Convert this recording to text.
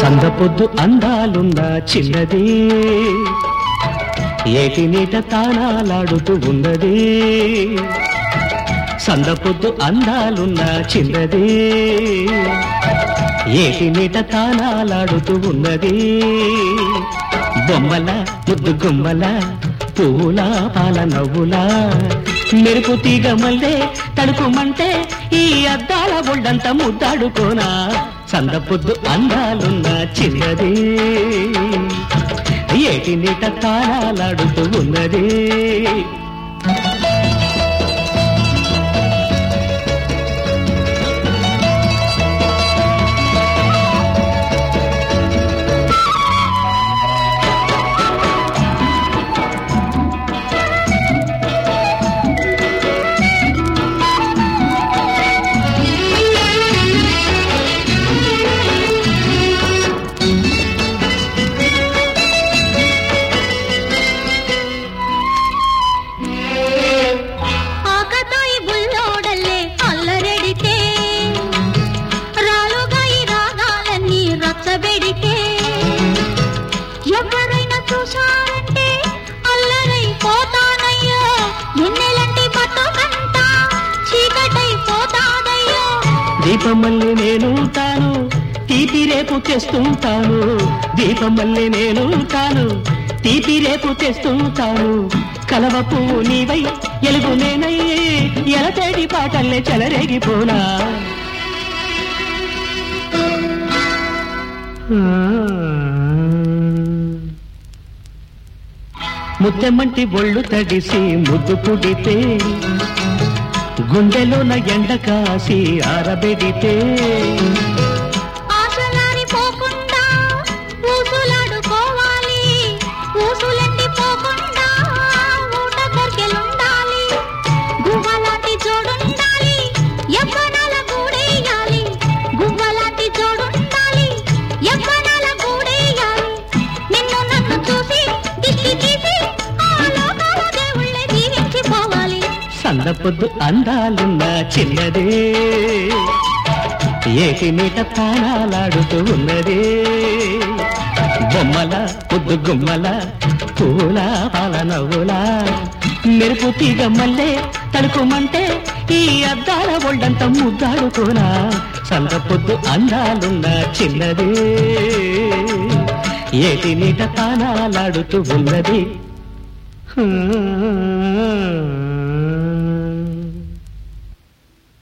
సందపొద్దు అందాలున్న చిన్నది ఏటి నీట తానాలాడుతూ ఉన్నది సందపొద్దు అందాలున్న చిన్నది ఏటి నీట తానాలాడుతూ ఉన్నది బొమ్మల ముద్దు గుమ్మల పూల పాల నవ్వులా మెరుపు తీగ మల్లే తడుకుమంటే ఈ అద్దాల ఒళ్ళంతా ముద్దాడుకోనా సందపొద్దు అందాలున్న చిన్నది ఏటి నీట తాళాలాడుతూ ఉన్నది ఆకతాయి బుల్లోడల్లే అల్లరెడితే రాలుగాయి రాగాలన్నీ రచ్చబెడితే ఎవరైనా చూశారంటే అల్లరై పోతానయ్యో నిన్నెలంటి బతుకంతా చీకటై పోతాదయ్యో దీపమల్లి నేనుంటాను తీపి రేపు తెస్తుంటాను దీపమల్లి నేనుంటాను తీపి రేపు తెస్తుంటాను కలవ పువ్వు నీవై ఎలుగు నేనై ఎలతేడి పాటల్లే చెలరేగిపోనా ముత్తెమ్మంటి ఒళ్ళు తడిసి ముద్దు పుడితే గుండెలోన ఎండ కాసి ఆరబెడితే ఆశలారి పోకుండా ఊసులాడుకోవాలి ఊసులెండి పోకుండా ఊట కొరికెలుండాలి గువ్వలాంటి జోడుండాలి యవ్వనాల గూడేయాలి గువ్వలాంటి జోడుండాలి యవ్వనాల గూడేయాలి నిన్ను నన్ను చూసి దిష్టి తీసి ఆ లోకాల దేవుళ్ళే జీవించిపోవాలి సన్నపొద్దు అందాలున్న చిన్నదే ఏటి మీట తాళాలాడుతూ ఉన్నదే బొమ్మల పొద్దు గుమ్మల పూల పాల నవ్వుల మెరుపు తీగ మల్లే తడుకుమంటే ఈ అద్దాల ఒళ్ళంత ముద్దాడుకోనా సన్నపొద్దు అందాలున్న చిన్నదే ఏటి నీట తాళాలాడుతూ ఉన్నది Hmm.